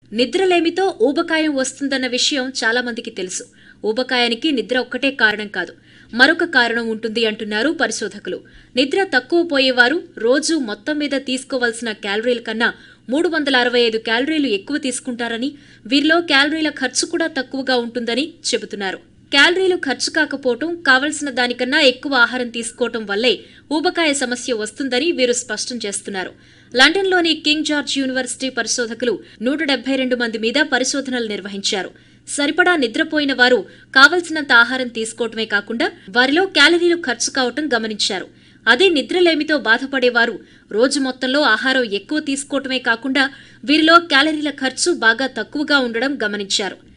నిద్రలేమితో ఊబకాయం వస్తుందన్న విషయం చాలా మందికి తెలుసు ఊబకాయానికి నిద్ర ఒక్కటే కారణం కాదు మరొక కారణం ఉంటుంది అంటున్నారు పరిశోధకులు నిద్ర తక్కువ పోయేవారు రోజు మొత్తం మీద తీసుకోవాల్సిన క్యాలరీల కన్నా మూడు వందల అరవై ఐదు క్యాలరీలు ఎక్కువ తీసుకుంటారని వీరిలో క్యాలరీల ఖర్చు కూడా తక్కువగా ఉంటుందని చెబుతున్నారు క్యాలరీలు ఖర్చు కాకపోవటం కావలసిన దానికన్నా ఎక్కువ ఆహారం తీసుకోవటం వల్లే ఊబకాయ సమస్య వస్తుందని వీరు స్పష్టం చేస్తున్నారు లండన్లోని కింగ్ జార్జ్ యూనివర్సిటీ పరిశోధకులు నూట డెబ్బై రెండు మంది మీద పరిశోధనలు నిర్వహించారు సరిపడా నిద్రపోయిన వారు కావలసినంత ఆహారం తీసుకోవటమే కాకుండా వారిలో క్యాలరీలు ఖర్చు కావటం గమనించారు అదే నిద్రలేమితో బాధపడేవారు రోజు మొత్తంలో ఆహారం ఎక్కువ తీసుకోవటమే కాకుండా వీరిలో క్యాలరీల ఖర్చు బాగా తక్కువగా ఉండడం గమనించారు